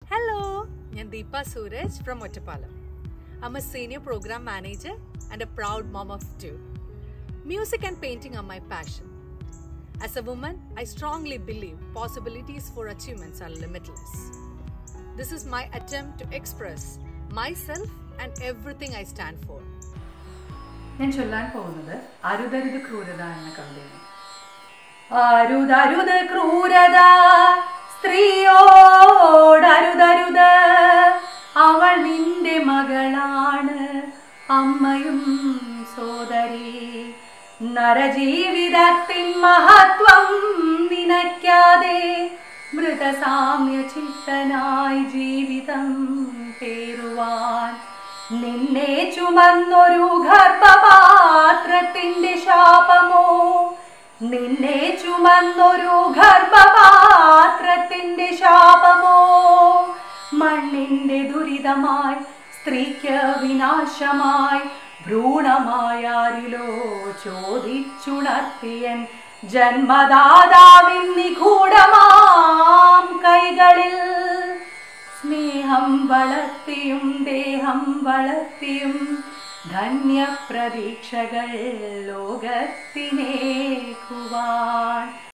Hello ഞാൻ Deepa Sooraj from Ottapalam I'm a senior program manager and a proud mom of two. Music and painting are my passion. As a woman, I strongly believe possibilities for achievements are limitless. This is my attempt to express myself and everything I stand for. ഞാൻ ചൊല്ലാൻ പോകുന്നത് അരുതരുത് ക്രൂരത എന്ന കവിതയാണ് അരുതരുത് ക്രൂരത സ്ത്രീയോടരുതരുത് അവൾ നിന്റെ മകളാണ് അമ്മയും സോദരി നരജീവിതത്തിൻ മഹത്വം നിനയ്ക്കാതെ മൃതസാമ്യ ചിത്തനായി ജീവിതം പേറുവാൻ നിന്നെ ചുമന്നൊരു ഗർഭപാത്രത്തിന്റെ ശാപമോ നിന്നെ ചുമന്നൊരു ഗർഭപാത്രത്തിന്റെ ശാപമോ മണ്ണിന്റെ ദുരിതമായി സ്ത്രീക്ക് വിനാശമായി ഭ്രൂണമായാരിലോ ചോദിച്ചുണർത്തിയൻ ജന്മദാതാവിൻ നിഗൂഢമാം കൈകളിൽ സ്നേഹം വളർത്തിയും ദേഹം വളർത്തിയും ധന്യപ്രതീക്ഷകൾ ലോകത്തിനേക്കുവാൻ